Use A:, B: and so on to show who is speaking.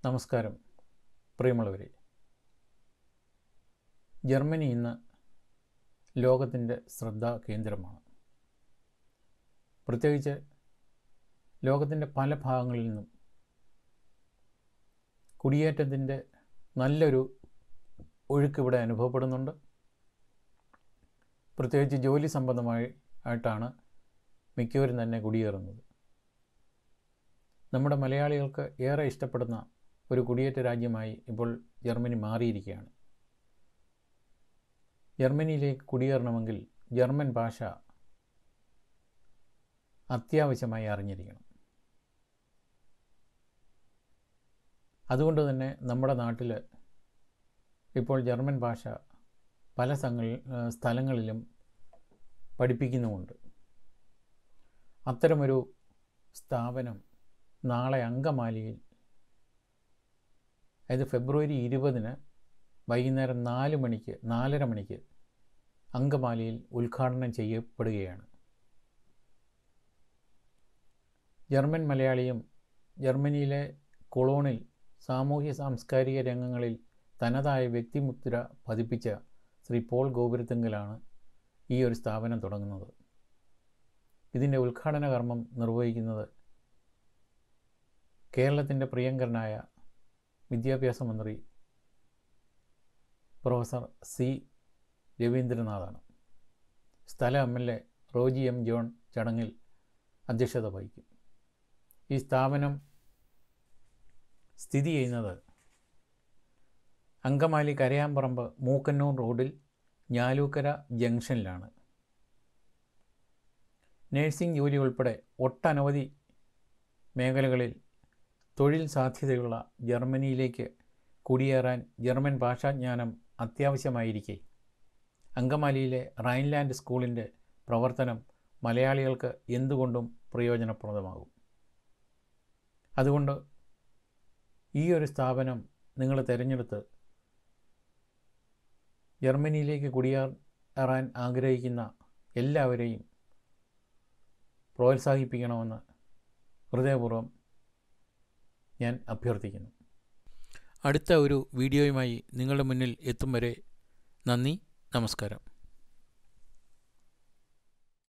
A: നമസ്കാരം പ്രിയമുള്ളവരെ ജർമ്മനി ഇന്ന് ലോകത്തിൻ്റെ ശ്രദ്ധാ കേന്ദ്രമാണ് പ്രത്യേകിച്ച് ലോകത്തിൻ്റെ പല ഭാഗങ്ങളിൽ നിന്നും കുടിയേറ്റത്തിൻ്റെ നല്ലൊരു ഒഴുക്ക് ഇവിടെ അനുഭവപ്പെടുന്നുണ്ട് പ്രത്യേകിച്ച് ജോലി സംബന്ധമായി ആയിട്ടാണ് മിക്കവരും തന്നെ കുടിയേറുന്നത് നമ്മുടെ മലയാളികൾക്ക് ഏറെ ഇഷ്ടപ്പെടുന്ന ഒരു കുടിയേറ്റ രാജ്യമായി ഇപ്പോൾ ജർമ്മനി മാറിയിരിക്കുകയാണ് ജർമ്മനിയിലേക്ക് കുടിയേറണമെങ്കിൽ ജർമ്മൻ ഭാഷ അത്യാവശ്യമായി അറിഞ്ഞിരിക്കണം അതുകൊണ്ട് തന്നെ നമ്മുടെ നാട്ടിൽ ഇപ്പോൾ ജർമ്മൻ ഭാഷ പല സ്ഥലങ്ങളിലും പഠിപ്പിക്കുന്നുമുണ്ട് അത്തരമൊരു സ്ഥാപനം നാളെ അങ്കമാലിയിൽ അതായത് ഫെബ്രുവരി ഇരുപതിന് വൈകുന്നേരം നാല് മണിക്ക് നാലര മണിക്ക് അങ്കമാലിയിൽ ഉദ്ഘാടനം ചെയ്യപ്പെടുകയാണ് ജർമ്മൻ മലയാളിയും ജർമ്മനിയിലെ കൊളോണിൽ സാമൂഹ്യ സാംസ്കാരിക രംഗങ്ങളിൽ തനതായ വ്യക്തിമുദ്ര പതിപ്പിച്ച ശ്രീ പോൾ ഗോപുരത്തെങ്കിലാണ് ഈ ഒരു സ്ഥാപനം തുടങ്ങുന്നത് ഇതിൻ്റെ ഉദ്ഘാടന കർമ്മം നിർവഹിക്കുന്നത് കേരളത്തിൻ്റെ പ്രിയങ്കരനായ വിദ്യാഭ്യാസ മന്ത്രി പ്രൊഫസർ സി രവീന്ദ്രനാഥാണ് സ്ഥല M L A Roji M John ചടങ്ങിൽ അധ്യക്ഷത വഹിക്കും ഈ സ്ഥാപനം സ്ഥിതി ചെയ്യുന്നത് അങ്കമാലി കരയാമ്പറമ്പ് മൂക്കന്നൂർ റോഡിൽ ഞാലൂക്കര ജംഗ്ഷനിലാണ് നേഴ്സിംഗ് ജോലി ഉൾപ്പെടെ ഒട്ടനവധി മേഖലകളിൽ തൊഴിൽ സാധ്യതയുള്ള ജർമ്മനിയിലേക്ക് കുടിയേറാൻ ജർമ്മൻ ഭാഷാജ്ഞാനം അത്യാവശ്യമായിരിക്കെ അങ്കമാലിയിലെ റൈൻലാൻഡ് സ്കൂളിൻ്റെ പ്രവർത്തനം മലയാളികൾക്ക് എന്തുകൊണ്ടും പ്രയോജനപ്രദമാകും അതുകൊണ്ട് ഈ ഒരു സ്ഥാപനം നിങ്ങൾ തിരഞ്ഞെടുത്ത് ജർമ്മനിയിലേക്ക് കുടിയേറാൻ ആഗ്രഹിക്കുന്ന എല്ലാവരെയും പ്രോത്സാഹിപ്പിക്കണമെന്ന് ഹൃദയപൂർവ്വം ഞാൻ അഭ്യർത്ഥിക്കുന്നു അടുത്ത ഒരു വീഡിയോയുമായി നിങ്ങളുടെ മുന്നിൽ എത്തും വരെ നന്ദി നമസ്കാരം